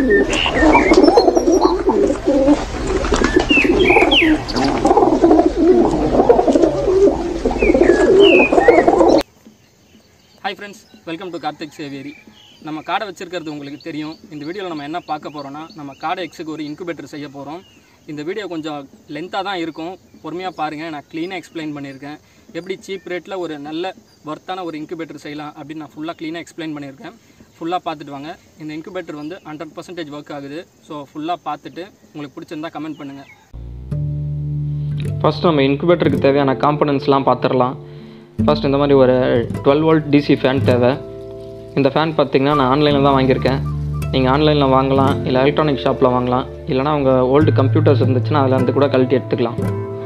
hi friends welcome to Karthik சேவேரி நம்ம காடை வச்சிருக்கிறது உங்களுக்கு தெரியும் இந்த வீடியோவில் நம்ம என்ன பார்க்க போகிறோம்னா நம்ம காடை எக்ஸுக்கு ஒரு இன்குபேட்டர் செய்ய போகிறோம் இந்த வீடியோ கொஞ்சம் லென்த்தாக தான் இருக்கும் பொறுமையாக பாருங்கள் நான் க்ளீனாக எக்ஸ்பிளைன் பண்ணியிருக்கேன் எப்படி சீப் ரேட்டில் ஒரு நல்ல ஒர்த்தான ஒரு இன்குபேட்டர் செய்யலாம் அப்படின்னு நான் ஃபுல்லாக க்ளீனாக எக்ஸ்பிளைன் பண்ணியிருக்கேன் ஃபுல்லாக பார்த்துட்டு வாங்க இந்த இன்குபேட்டர் வந்து ஹண்ட்ரட் பர்சன்டேஜ் ஒர்க் ஆகுது ஸோ ஃபுல்லாக பார்த்துட்டு உங்களுக்கு பிடிச்சிருந்தா கமெண்ட் பண்ணுங்கள் ஃபர்ஸ்ட் நம்ம இன்குபேட்டருக்கு தேவையான காம்பனன்ட்ஸ்லாம் பார்த்துடலாம் ஃபர்ஸ்ட் இந்த மாதிரி ஒரு டுவெல் வோல்ட் டிசி ஃபேன் தேவை இந்த ஃபேன் பார்த்தீங்கன்னா நான் ஆன்லைனில் தான் வாங்கியிருக்கேன் நீங்கள் ஆன்லைனில் வாங்கலாம் இல்லை எலக்ட்ரானிக் ஷாப்பில் வாங்கலாம் இல்லைனா உங்கள் ஓல்டு கம்ப்யூட்டர்ஸ் இருந்துச்சுன்னா அதில் இருந்து கூட கழட்டி எடுத்துக்கலாம்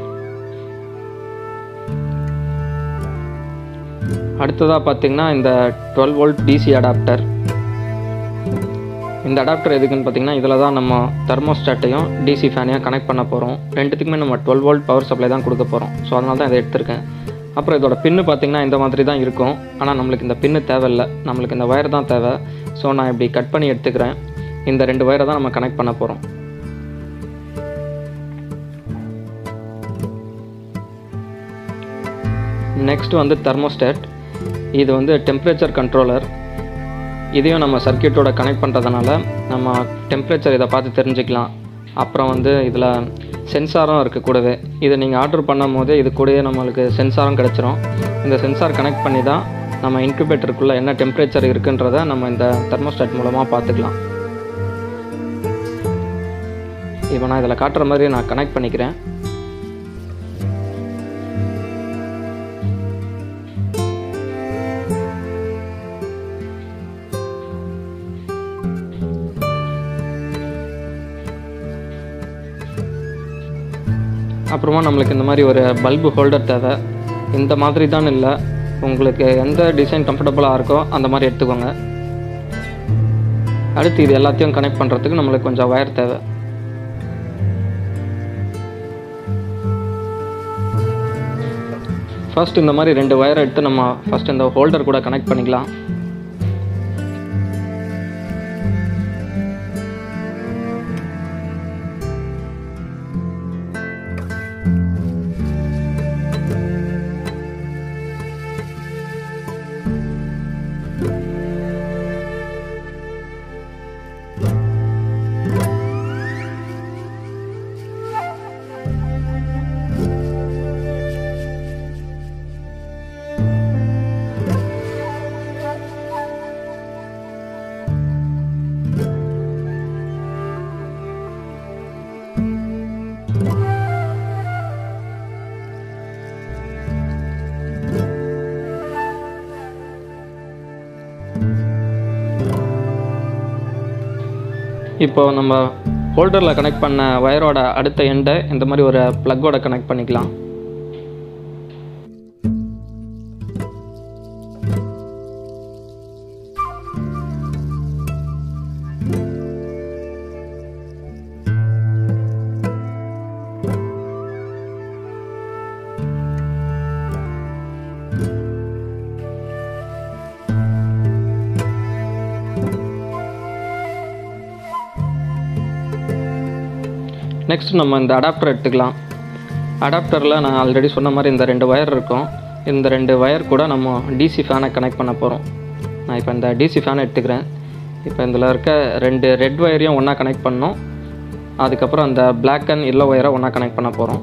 அடுத்ததாக பார்த்தீங்கன்னா இந்த டுவெல் வோல்ட் டிசி அடாப்டர் இந்த அடாப்டர் எதுக்குன்னு பார்த்தீங்கன்னா இதில் தான் நம்ம தெர்மோஸ்டாட்டையும் டிசி ஃபேனையும் கனெக்ட் பண்ண போகிறோம் ரெண்டுத்துக்குமே நம்ம டுவெல் வோல்ட் பவர் சப்ளை தான் கொடுக்க போகிறோம் ஸோ அதனால தான் இதை எடுத்திருக்கேன் அப்புறம் இதோட பின்னு பார்த்தீங்கன்னா இந்த மாதிரி தான் இருக்கும் ஆனால் நம்மளுக்கு இந்த பின்னு தேவையில்லை நம்மளுக்கு இந்த ஒயர் தான் தேவை ஸோ நான் இப்படி கட் பண்ணி எடுத்துக்கிறேன் இந்த ரெண்டு ஒயரை தான் நம்ம கனெக்ட் பண்ண போகிறோம் நெக்ஸ்ட் வந்து தெர்மோஸ்டாட் இது வந்து டெம்பரேச்சர் கண்ட்ரோலர் இதையும் நம்ம சர்க்கியூட்டோட கனெக்ட் பண்ணுறதுனால நம்ம டெம்பரேச்சர் இதை பார்த்து தெரிஞ்சுக்கலாம் அப்புறம் வந்து இதில் சென்சாரும் இருக்குது கூடவே இதை நீங்கள் ஆர்டர் பண்ணும் போதே இது கூடவே நம்மளுக்கு சென்சாரும் கிடச்சிரும் இந்த சென்சார் கனெக்ட் பண்ணி தான் நம்ம இன்குபேட்டருக்குள்ளே என்ன டெம்பரேச்சர் இருக்குன்றதை நம்ம இந்த தெர்மோஸ்டாட் மூலமாக பார்த்துக்கலாம் இப்போ நான் இதில் காட்டுற மாதிரி நான் கனெக்ட் பண்ணிக்கிறேன் அப்புறமா நம்மளுக்கு இந்த மாதிரி ஒரு பல்பு ஹோல்டர் தேவை இந்த மாதிரி தான் இல்லை உங்களுக்கு எந்த டிசைன் கம்ஃபர்டபுளாக இருக்கோ அந்த மாதிரி எடுத்துக்கோங்க அடுத்து இது எல்லாத்தையும் கனெக்ட் பண்ணுறதுக்கு நம்மளுக்கு கொஞ்சம் ஒயர் தேவை ஃபர்ஸ்ட் இந்த மாதிரி ரெண்டு ஒயரை எடுத்து நம்ம ஃபர்ஸ்ட் இந்த ஹோல்டர் கூட கனெக்ட் பண்ணிக்கலாம் இப்போ நம்ம ஹோல்டரில் கனெக்ட் பண்ண ஒயரோட அடுத்த எண்டை இந்த மாதிரி ஒரு ப்ளக்கோட கனெக்ட் பண்ணிக்கலாம் நெக்ஸ்ட் நம்ம இந்த அடாப்டர் எடுத்துக்கலாம் அடாப்டரில் நான் ஆல்ரெடி சொன்ன மாதிரி இந்த ரெண்டு ஒயர் இருக்கும் இந்த ரெண்டு ஒயர் கூட நம்ம டிசி ஃபேனை கனெக்ட் பண்ண போகிறோம் நான் இப்போ இந்த டிசி ஃபேனை எடுத்துக்கிறேன் இப்போ இதில் இருக்க ரெண்டு ரெட் ஒயரையும் ஒன்றா கனெக்ட் பண்ணோம் அதுக்கப்புறம் அந்த பிளாக் அண்ட் எல்லோ ஒயரை ஒன்றா கனெக்ட் பண்ண போகிறோம்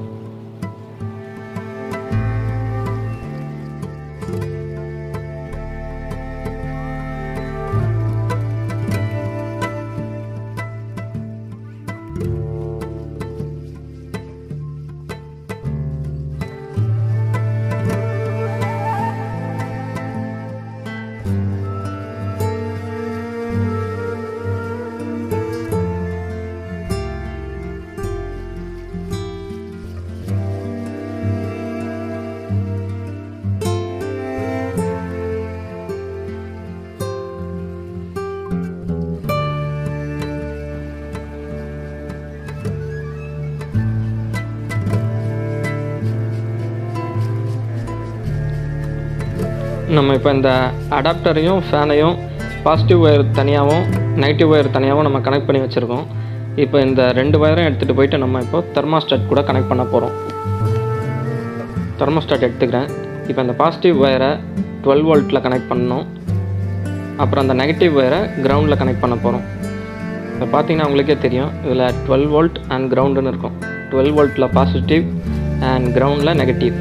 நம்ம இப்போ இந்த அடாப்டரையும் ஃபேனையும் பாசிட்டிவ் ஒயர் தனியாகவும் நெகட்டிவ் ஒயர் தனியாகவும் நம்ம கனெக்ட் பண்ணி வச்சுருக்கோம் இப்போ இந்த ரெண்டு ஒயரும் எடுத்துகிட்டு போயிட்டு நம்ம இப்போ தெர்மாஸ்டாட் கூட கனெக்ட் பண்ண போகிறோம் தெர்மோஸ்டாட் எடுத்துக்கிறேன் இப்போ இந்த பாசிட்டிவ் ஒயரை டுவெல் வோல்ட்டில் கனெக்ட் பண்ணணும் அப்புறம் அந்த நெகட்டிவ் ஒயரை கிரவுண்டில் கனெக்ட் பண்ண போகிறோம் இப்போ பார்த்தீங்கன்னா உங்களுக்கே தெரியும் இதில் டுவெல் வோல்ட் அண்ட் கிரவுண்டுன்னு இருக்கும் டுவெல் வோல்ட்டில் பாசிட்டிவ் அண்ட் கிரவுண்டில் நெகட்டிவ்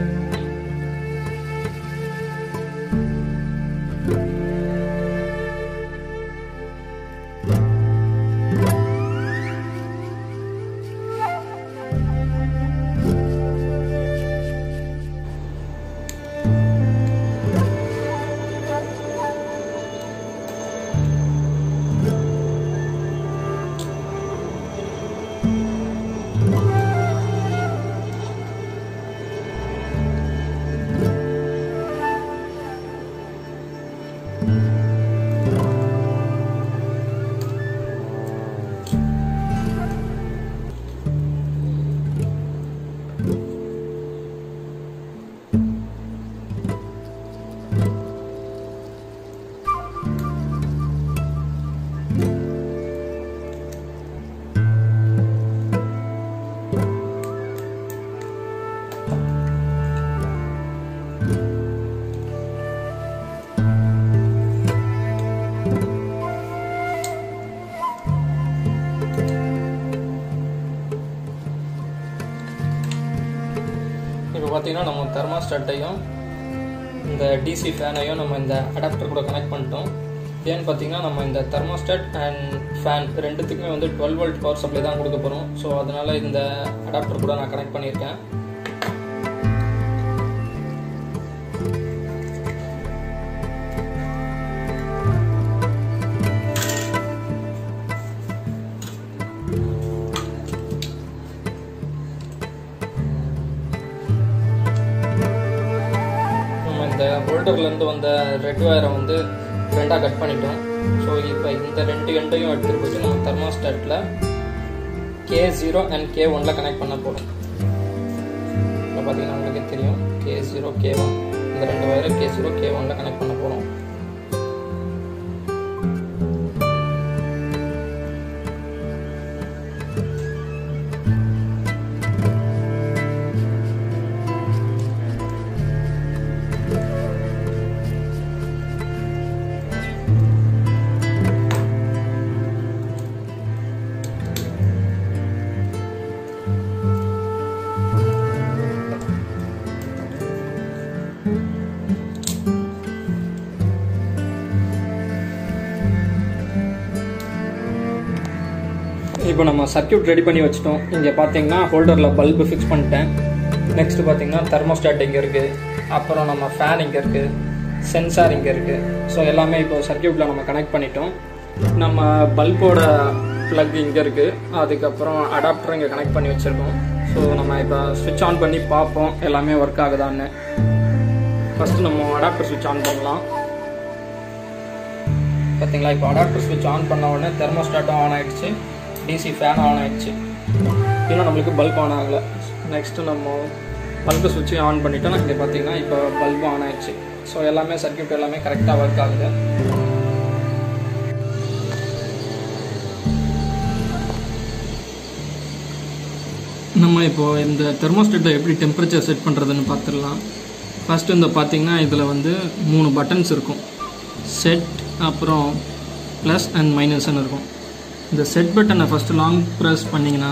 இப்போ பார்த்தீங்கன்னா நம்ம தெர்மாஸ்டாட்டையும் இந்த டிசி ஃபேனையும் நம்ம இந்த அடாப்டர் கூட கனெக்ட் பண்ணிட்டோம் ஏன்னு பார்த்தீங்கன்னா நம்ம இந்த தெர்மோஸ்டாட் அண்ட் ஃபேன் ரெண்டுத்துக்குமே வந்து டுவெல் வோல்ட் பவர் சப்ளை தான் கொடுக்க போகிறோம் ஸோ அதனால் இந்த அடாப்டர் கூட நான் கனெக்ட் பண்ணியிருக்கேன் நம்ம இந்த ஹோல்டர்லேருந்து வந்த ரெட் ஒயரை வந்து ரெண்டாக கட் பண்ணிட்டோம் ஸோ இப்போ இந்த ரெண்டு எண்டையும் எடுத்துகிட்டு போயிட்டு நம்ம தெர்மாஸ்டாட்டில் கே ஜீரோ அண்ட் கே ஒனில் கனெக்ட் பண்ண போகிறோம் இப்போ பார்த்தீங்கன்னா உங்களுக்கே தெரியும் கே ஜீரோ கே ஒன் இந்த ரெண்டு ஒயரை கே ஜீரோ கே ஒனில் கனெக்ட் பண்ண போகிறோம் இப்போ நம்ம சர்க்யூட் ரெடி பண்ணி வச்சிட்டோம் இங்கே பார்த்தீங்கன்னா ஹோல்டரில் பல்பு ஃபிக்ஸ் பண்ணிட்டேன் நெக்ஸ்ட் பார்த்தீங்கன்னா தெர்மோஸ்டாட் இங்கே இருக்குது அப்புறம் நம்ம ஃபேன் இங்கே இருக்குது சென்சார் இங்கே இருக்குது ஸோ எல்லாமே இப்போ சர்க்யூட்டில் நம்ம கனெக்ட் பண்ணிட்டோம் நம்ம பல்போட ப்ளக் இங்கே இருக்குது அதுக்கப்புறம் அடாப்டர் இங்கே கனெக்ட் பண்ணி வச்சுருக்கோம் ஸோ நம்ம இப்போ ஸ்விட்ச் ஆன் பண்ணி பார்ப்போம் எல்லாமே ஒர்க் ஆகுதான்னு ஃபஸ்ட்டு நம்ம அடாப்டர் ஸ்விட்ச் ஆன் பண்ணலாம் பார்த்தீங்களா இப்போ அடாப்டர் ஸ்விட்ச் ஆன் பண்ண உடனே தெர்மோஸ்டாட்டும் ஆன் ஆயிடுச்சு டிசி ஃபேன் ஆன் ஆயிடுச்சு இன்னும் நம்மளுக்கு பல்ப் ஆன் ஆகலை நெக்ஸ்ட்டு நம்ம பல்பு சுவிட்சையும் ஆன் பண்ணிட்டோம் இங்கே பார்த்தீங்கன்னா இப்போ பல்பும் ஆன் ஆயிடுச்சு ஸோ எல்லாமே சர்க்யூட் எல்லாமே கரெக்டாக ஒர்க் ஆகுது நம்ம இப்போது இந்த தெர்மோஸ்டேட்டை எப்படி டெம்பரேச்சர் செட் பண்ணுறதுன்னு பார்த்துடலாம் ஃபஸ்ட்டு இந்த பார்த்தீங்கன்னா இதில் வந்து மூணு பட்டன்ஸ் இருக்கும் செட் அப்புறம் ப்ளஸ் அண்ட் மைனஸ்ன்னு இருக்கும் இந்த செட் பட்டனை ஃபஸ்ட்டு லாங் ப்ரெஸ் பண்ணிங்கன்னா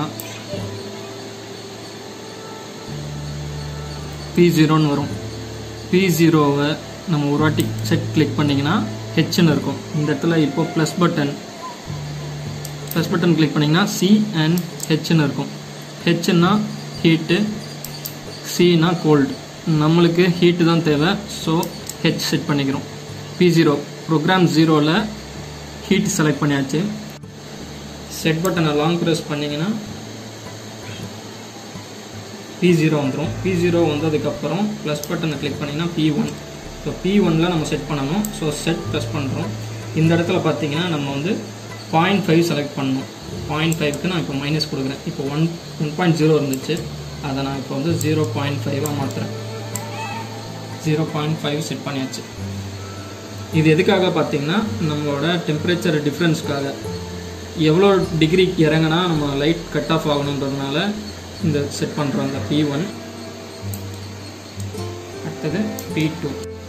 பி ஜீரோன்னு வரும் பி ஜீரோவை நம்ம ஒரு வாட்டி செட் கிளிக் பண்ணிங்கன்னா ஹெச்னு இருக்கும் இந்த இடத்துல இப்போ plus button plus button click பண்ணிங்கன்னா சி அண்ட் ஹெச்னு இருக்கும் ஹெச்னா ஹீட்டு சினா கோல்டு நம்மளுக்கு ஹீட்டு தான் தேவை ஸோ ஹெச் செட் பண்ணிக்கிறோம் பி ஜீரோ ப்ரோக்ராம் ஜீரோவில் ஹீட் செலக்ட் பண்ணியாச்சு செட் பட்டனை லாங் ப்ரெஸ் பண்ணிங்கன்னா பி ஜீரோ வந்துடும் பி ஜீரோ வந்ததுக்கப்புறம் ப்ளஸ் பட்டனை கிளிக் பண்ணிங்கன்னா பி ஒன் ஸோ பி ஒனில் நம்ம செட் பண்ணணும் ஸோ செட் ப்ரெஸ் பண்ணுறோம் இந்த இடத்துல பார்த்தீங்கன்னா நம்ம வந்து பாயிண்ட் ஃபைவ் செலக்ட் பண்ணணும் பாயிண்ட் ஃபைவ்க்கு நான் இப்போ மைனஸ் கொடுக்குறேன் இப்போ ஒன் ஒன் பாயிண்ட் ஜீரோ இருந்துச்சு அதை நான் இப்போ வந்து ஜீரோ பாயிண்ட் ஃபைவாக மாற்றுறேன் ஜீரோ பாயிண்ட் ஃபைவ் செட் பண்ணியாச்சு இது எதுக்காக பார்த்தீங்கன்னா நம்மளோட டெம்பரேச்சர் டிஃப்ரென்ஸ்க்காக எவ்வளோ டிகிரி இறங்கினா நம்ம லைட் கட் ஆஃப் ஆகணுன்றதுனால இந்த செட் பண்ணுறோம் இந்த பி ஒன் அடுத்தது பி டூ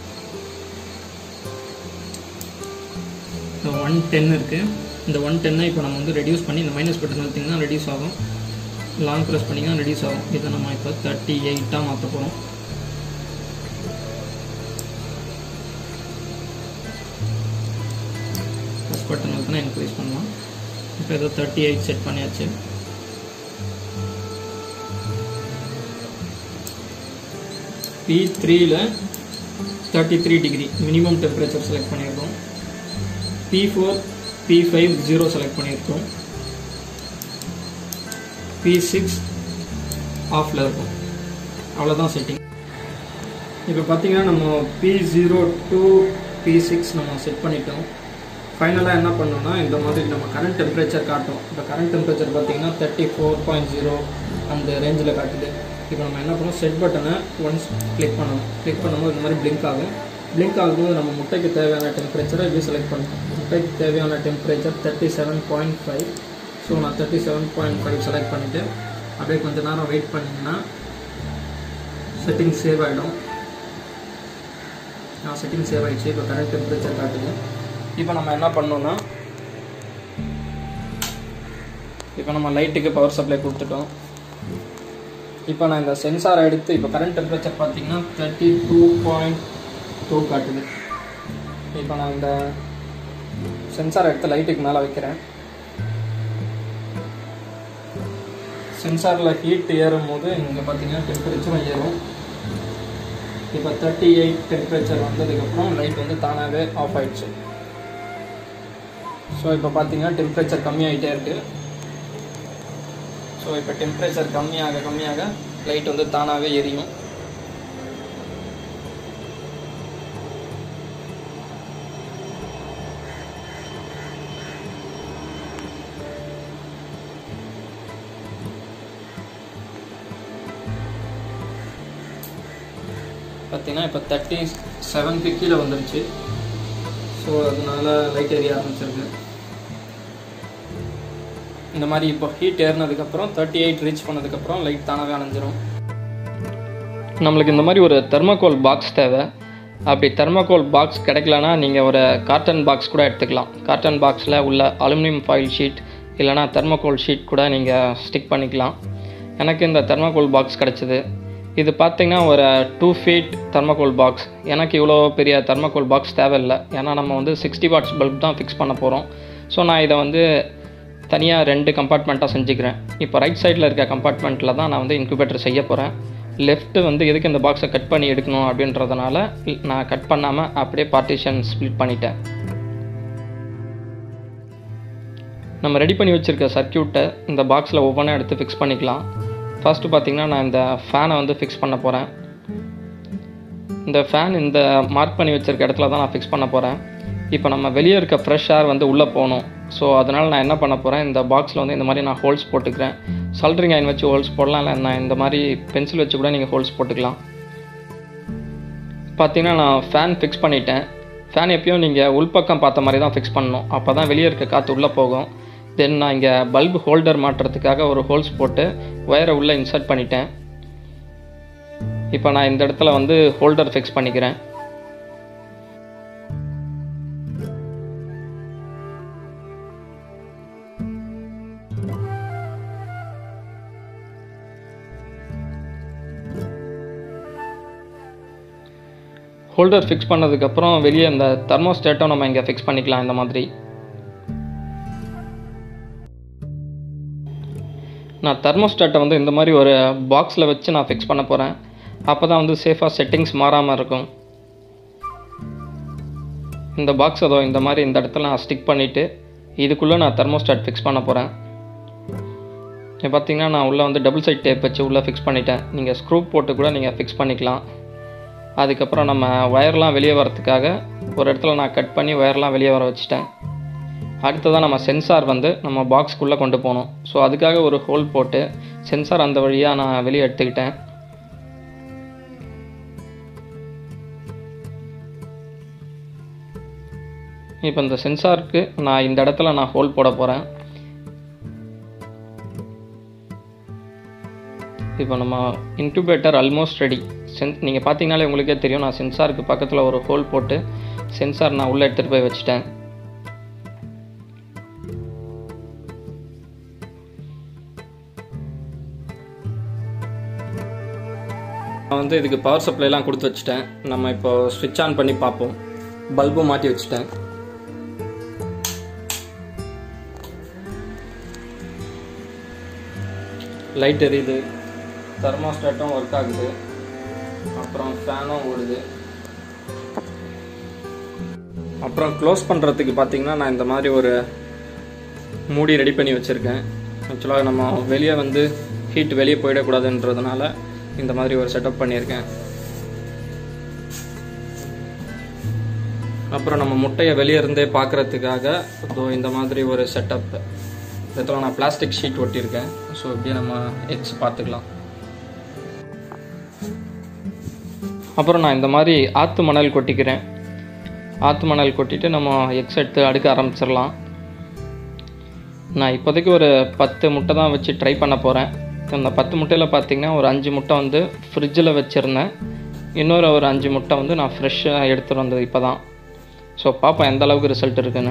இந்த ஒன் டென் இருக்குது இந்த ஒன் டென்னை இப்போ நம்ம வந்து ரெடியூஸ் பண்ணி இந்த மைனஸ் பட்டன் அழுத்திங்கன்னா ரெடியூஸ் ஆகும் லாங் ப்ரெஸ் பண்ணிங்கன்னா ரெடியூஸ் ஆகும் இதை நம்ம இப்போ தேர்ட்டி எயிட்டாக மாற்ற போகிறோம் ப்ரெஸ் பட்டன் அழுத்தினா இன்க்ரீஸ் பண்ணலாம் இப்போ ஏதோ தேர்ட்டி எயிட் செட் பண்ணியாச்சு பி த்ரீயில் thirty three degree minimum temperature select பண்ணியிருக்கோம் P four P five zero select பண்ணியிருக்கோம் பி சிக்ஸ் ஆஃபில் இருக்கும் அவ்வளோதான் செட்டிங் இப்போ பார்த்தீங்கன்னா நம்ம P zero two P six நம்ம செட் பண்ணிட்டோம் ஃபைனலாக என்ன பண்ணோம்னா இந்த மாதிரி நம்ம கரண்ட் டெம்பரேச்சர் காட்டும் இப்போ கரண்ட் டெம்பரேச்சர் பார்த்தீங்கன்னா தேர்ட்டி ஃபோர் பாயிண்ட் ஜீரோ அந்த ரேஞ்சில் காட்டுது இப்போ நம்ம என்ன பண்ணோம் செட் பட்டனை ஒன்ஸ் கிளிக் பண்ணணும் கிளிக் பண்ணும்போது இந்த மாதிரி பிளிங்க் ஆகும் பிளிங்க் ஆகும்போது நம்ம முட்டைக்கு தேவையான டெம்பரேச்சரை இப்படி செலக்ட் பண்ணணும் முட்டைக்கு தேவையான temperature thirty seven point five so நான் thirty seven point five select பண்ணிவிட்டு அப்படியே கொஞ்ச நேரம் வெயிட் பண்ணிங்கன்னா செட்டிங் சேவ் ஆகிடும் நான் செட்டிங் சேவ் ஆகிடுச்சு இப்போ கரண்ட் டெம்பரேச்சர் காட்டுது இப்போ நம்ம என்ன பண்ணோம்னா இப்போ நம்ம லைட்டுக்கு பவர் சப்ளை கொடுத்துட்டோம் இப்போ நான் இந்த சென்சாரை எடுத்து இப்போ கரண்ட் டெம்பரேச்சர் பார்த்தீங்கன்னா தேர்ட்டி டூ பாயிண்ட் டூ காட்டுது இப்போ நான் இந்த சென்சாரை எடுத்து லைட்டுக்கு மேலே வைக்கிறேன் சென்சாரில் ஹீட் ஏறும் போது இங்கே பார்த்தீங்கன்னா டெம்பரேச்சரும் ஏறும் இப்போ தேர்ட்டி எயிட் டெம்பரேச்சர் வந்ததுக்கப்புறம் லைட் வந்து தானாகவே ஆஃப் ஆயிடுச்சு ஸோ இப்போ பார்த்தீங்கன்னா டெம்பரேச்சர் கம்மியாகிட்டே இருக்குது ஸோ இப்போ டெம்பரேச்சர் கம்மியாக கம்மியாக லைட் வந்து தானாகவே எரியும் பார்த்தீங்கன்னா இப்போ தேர்ட்டி செவன்க்கு கீழே வந்துருச்சு ஸோ அதனால லைட் எரிய ஆரம்பிச்சிருக்கு இந்த மாதிரி இப்போ ஹீட் ஏறினதுக்கப்புறம் தேர்ட்டி எயிட் ரீச் பண்ணதுக்கப்புறம் லைட் தானாகவே அணைஞ்சிரும் நம்மளுக்கு இந்த மாதிரி ஒரு தெர்மாக்கோல் பாக்ஸ் தேவை அப்படி தெர்மாக்கோல் பாக்ஸ் கிடைக்கலனா நீங்கள் ஒரு காட்டன் பாக்ஸ் கூட எடுத்துக்கலாம் காட்டன் பாக்ஸில் உள்ள அலுமினியம் ஃபாயில் ஷீட் இல்லைனா தெர்மாக்கோல் ஷீட் கூட நீங்கள் ஸ்டிக் பண்ணிக்கலாம் எனக்கு இந்த தெர்மாக்கோல் பாக்ஸ் கிடச்சிது இது பார்த்தீங்கன்னா ஒரு டூ ஃபீட் தெர்மாக்கோல் பாக்ஸ் எனக்கு இவ்வளோ பெரிய தெர்மாக்கோல் பாக்ஸ் தேவையில்லை ஏன்னா நம்ம வந்து சிக்ஸ்டி வாட்ஸ் பல்ப் தான் ஃபிக்ஸ் பண்ண போகிறோம் ஸோ நான் இதை வந்து தனியாக ரெண்டு கம்பார்ட்மெண்ட்டாக செஞ்சுக்கிறேன் இப்போ ரைட் சைடில் இருக்க கம்பார்ட்மெண்ட்டில் தான் நான் வந்து இன்குபேட்டர் செய்ய போகிறேன் லெஃப்ட்டு வந்து எதுக்கு இந்த பாக்ஸை கட் பண்ணி எடுக்கணும் அப்படின்றதுனால நான் கட் பண்ணாமல் அப்படியே பார்ட்டிஷன் ஸ்ப்ளிட் பண்ணிட்டேன் நம்ம ரெடி பண்ணி வச்சுருக்க சர்க்கியூட்டை இந்த பாக்ஸில் ஒவ்வொன்றா எடுத்து ஃபிக்ஸ் பண்ணிக்கலாம் ஃபஸ்ட்டு பார்த்திங்கன்னா நான் இந்த ஃபேனை வந்து ஃபிக்ஸ் பண்ண போகிறேன் இந்த ஃபேன் இந்த மார்க் பண்ணி வச்சுருக்க இடத்துல தான் நான் ஃபிக்ஸ் பண்ண போகிறேன் இப்போ நம்ம வெளியே இருக்க ஃப்ரெஷ் ஏர் வந்து உள்ளே போகணும் ஸோ அதனால் நான் என்ன பண்ண போகிறேன் இந்த பாக்ஸில் வந்து இந்த மாதிரி நான் ஹோல்ஸ் போட்டுக்கிறேன் சல்ட்ரிங் அயன் வச்சு ஹோல்ஸ் போடலாம் இல்லை நான் இந்த மாதிரி பென்சில் வச்சு கூட நீங்கள் ஹோல்ஸ் போட்டுக்கலாம் பார்த்தீங்கன்னா நான் ஃபேன் ஃபிக்ஸ் பண்ணிட்டேன் ஃபேன் எப்பயும் நீங்கள் உள்பக்கம் பார்த்த மாதிரி தான் ஃபிக்ஸ் பண்ணணும் அப்போ தான் வெளியே இருக்க காற்று உள்ளே போகும் தென் நான் இங்கே பல்பு ஹோல்டர் மாட்டுறதுக்காக ஒரு ஹோல்ஸ் போட்டு ஒயரை உள்ளே இன்சர்ட் பண்ணிட்டேன் இப்போ நான் இந்த இடத்துல வந்து ஹோல்டர் ஃபிக்ஸ் பண்ணிக்கிறேன் ஹோல்டர் ஃபிக்ஸ் பண்ணதுக்கப்புறம் வெளியே இந்த தெர்மோஸ்டேட்டும் நம்ம இங்கே ஃபிக்ஸ் பண்ணிக்கலாம் இந்த மாதிரி நான் தெர்மோஸ்டாட்டை வந்து இந்த மாதிரி ஒரு பாக்ஸில் வச்சு நான் ஃபிக்ஸ் பண்ண போகிறேன் அப்போ தான் வந்து சேஃபாக செட்டிங்ஸ் மாறாமல் இருக்கும் இந்த பாக்ஸ் அதோ இந்த மாதிரி இந்த இடத்துல நான் ஸ்டிக் பண்ணிவிட்டு இதுக்குள்ளே நான் தெர்மோஸ்டாட் ஃபிக்ஸ் பண்ண போகிறேன் இப்போ பார்த்தீங்கன்னா நான் உள்ளே வந்து டபுள் சைட் டேப் வச்சு உள்ளே ஃபிக்ஸ் பண்ணிட்டேன் நீங்கள் ஸ்க்ரூ போட்டு கூட நீங்கள் ஃபிக்ஸ் பண்ணிக்கலாம் அதுக்கப்புறம் நம்ம ஒயர்லாம் வெளியே வரத்துக்காக ஒரு இடத்துல நான் கட் பண்ணி ஒயர்லாம் வெளியே வர வச்சுட்டேன் அடுத்ததான் நம்ம சென்சார் வந்து நம்ம பாக்ஸ்க்குள்ளே கொண்டு போகணும் ஸோ அதுக்காக ஒரு ஹோல் போட்டு சென்சார் அந்த வழியாக நான் வெளியே எடுத்துக்கிட்டேன் இப்போ இந்த சென்சாருக்கு நான் இந்த இடத்துல நான் ஹோல் போட போகிறேன் இப்போ நம்ம இன்குபேட்டர் ஆல்மோஸ்ட் ரெடி சென் நீங்கள் பார்த்தீங்கனாலே உங்களுக்கே தெரியும் நான் சென்சாருக்கு பக்கத்தில் ஒரு ஹோல் போட்டு சென்சார் நான் உள்ளே எடுத்துகிட்டு போய் வச்சுட்டேன் நான் வந்து இதுக்கு பவர் சப்ளைலாம் கொடுத்து வச்சுட்டேன் நம்ம இப்போ ஸ்விட்ச் ஆன் பண்ணி பார்ப்போம் பல்பும் மாட்டி வச்சுட்டேன் லைட் எரியுது தெர்மோஸ்டாட்டும் ஒர்க் ஆகுது அப்புறம் ஃபேனும் ஓடுது அப்புறம் க்ளோஸ் பண்ணுறதுக்கு பார்த்தீங்கன்னா நான் இந்த மாதிரி ஒரு மூடி ரெடி பண்ணி வச்சுருக்கேன் ஆக்சுவலாக நம்ம வெளியே வந்து ஹீட் வெளியே போயிடக்கூடாதுன்றதுனால இந்த மாதிரி ஒரு செட்டப் பண்ணியிருக்கேன் அப்புறம் நம்ம முட்டையை வெளியே இருந்தே பார்க்குறதுக்காக இதோ இந்த மாதிரி ஒரு செட்டப் இதில் நான் பிளாஸ்டிக் ஷீட் ஒட்டியிருக்கேன் ஸோ இப்படியே நம்ம எக்ஸ் பார்த்துக்கலாம் அப்புறம் நான் இந்த மாதிரி ஆற்று மணல் கொட்டிக்கிறேன் ஆற்று மணல் கொட்டிட்டு நம்ம எக்ஸ் எடுத்து அடுக்க ஆரம்பிச்சிடலாம் நான் இப்போதைக்கு ஒரு பத்து முட்டை தான் வச்சு ட்ரை பண்ண போகிறேன் அந்த பத்து முட்டையில் பார்த்தீங்கன்னா ஒரு அஞ்சு முட்டை வந்து ஃப்ரிட்ஜில் வச்சுருந்தேன் இன்னொரு ஒரு அஞ்சு முட்டை வந்து நான் ஃப்ரெஷ்ஷாக எடுத்துகிட்டு வந்தது இப்போ தான் ஸோ பார்ப்போம் எந்த அளவுக்கு ரிசல்ட் இருக்குன்னு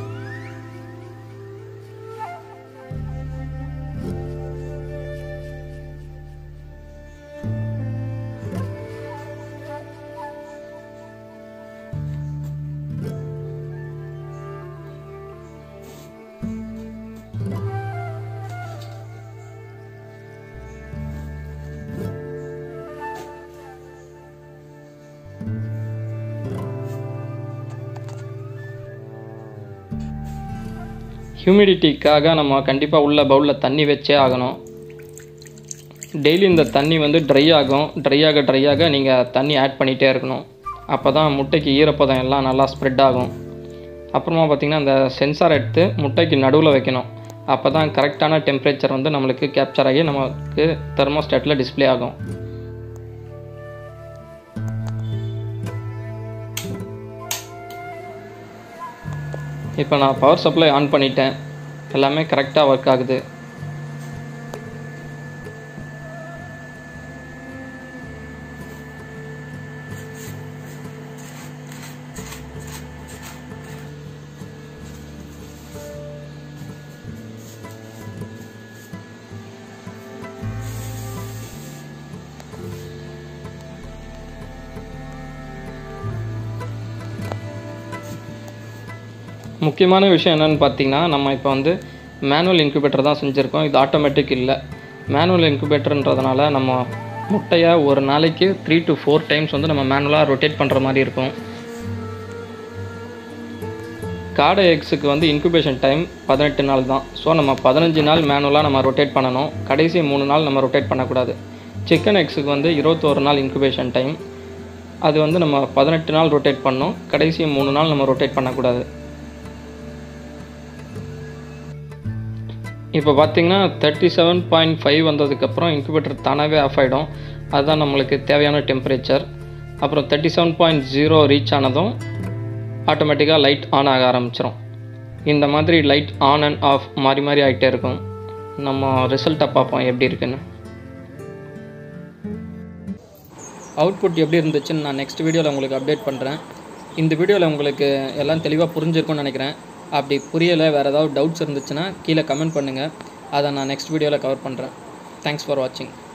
ஹியூமிடிட்டிக்காக நம்ம கண்டிப்பாக உள்ள பவுலில் தண்ணி வச்சே ஆகணும் டெய்லி இந்த தண்ணி வந்து ட்ரை ஆகும் ட்ரை ஆக ட்ரை ஆக நீங்கள் தண்ணி ஆட் பண்ணிகிட்டே இருக்கணும் அப்போ தான் முட்டைக்கு ஈரப்பதம் எல்லாம் நல்லா ஸ்ப்ரெட் ஆகும் அப்புறமா பார்த்திங்கன்னா அந்த சென்சார் எடுத்து முட்டைக்கு நடுவில் வைக்கணும் அப்போ தான் கரெக்டான டெம்பரேச்சர் வந்து நம்மளுக்கு கேப்சர் ஆகி நமக்கு தெர்மோஸ்டாட்டில் டிஸ்ப்ளே ஆகும் இப்போ நான் பவர் சப்ளை ஆன் பண்ணிட்டேன் எல்லாமே கரெக்டாக ஒர்க் ஆகுது முக்கியமான விஷயம் என்னென்னு பார்த்தீங்கன்னா நம்ம இப்போ வந்து மேனுவல் இன்குபேட்டர் தான் செஞ்சுருக்கோம் இது ஆட்டோமேட்டிக் இல்லை மேனுவல் இன்குபேட்டர்ன்றதுனால நம்ம முட்டையை ஒரு நாளைக்கு த்ரீ டு ஃபோர் டைம்ஸ் வந்து நம்ம மேனுவலாக ரொட்டேட் பண்ணுற மாதிரி இருக்கும் காடை எக்ஸுக்கு வந்து இன்குபேஷன் டைம் பதினெட்டு நாள் தான் ஸோ நம்ம பதினஞ்சு நாள் மேனுவலாக நம்ம ரொட்டேட் பண்ணணும் கடைசி மூணு நாள் நம்ம ரொட்டேட் பண்ணக்கூடாது சிக்கன் எக்ஸுக்கு வந்து இருபத்தோரு நாள் இன்குபேஷன் டைம் அது வந்து நம்ம பதினெட்டு நாள் ரொட்டேட் பண்ணோம் கடைசி மூணு நாள் நம்ம ரொட்டேட் பண்ணக்கூடாது இப்போ பார்த்தீங்கன்னா தேர்ட்டி செவன் பாயிண்ட் ஃபைவ் வந்ததுக்கப்புறம் இன்குபேட்டர் தானாகவே ஆஃப் ஆகிடும் அதுதான் நம்மளுக்கு தேவையான டெம்பரேச்சர் அப்புறம் thirty seven point zero reach ஆனதும் ஆட்டோமேட்டிக்காக லைட் ஆன் ஆக ஆரம்பிச்சிடும் இந்த மாதிரி லைட் ஆன் அண்ட் ஆஃப் மாறி மாறி ஆகிட்டே இருக்கும் நம்ம ரிசல்ட்டை பார்ப்போம் எப்படி இருக்குன்னு அவுட்புட் எப்படி இருந்துச்சுன்னு நான் நெக்ஸ்ட் வீடியோவில் உங்களுக்கு அப்டேட் பண்ணுறேன் இந்த வீடியோவில் உங்களுக்கு எல்லாம் தெளிவாக புரிஞ்சிருக்கும்னு நினைக்கிறேன் அப்படி புரியலை வேறு ஏதாவது டவுட்ஸ் இருந்துச்சுன்னா கீழே கமெண்ட் பண்ணுங்கள் அதை நான் நெக்ஸ்ட் வீடியோவில் கவர் பண்ணுறேன் தேங்க்ஸ் ஃபார் வாட்சிங்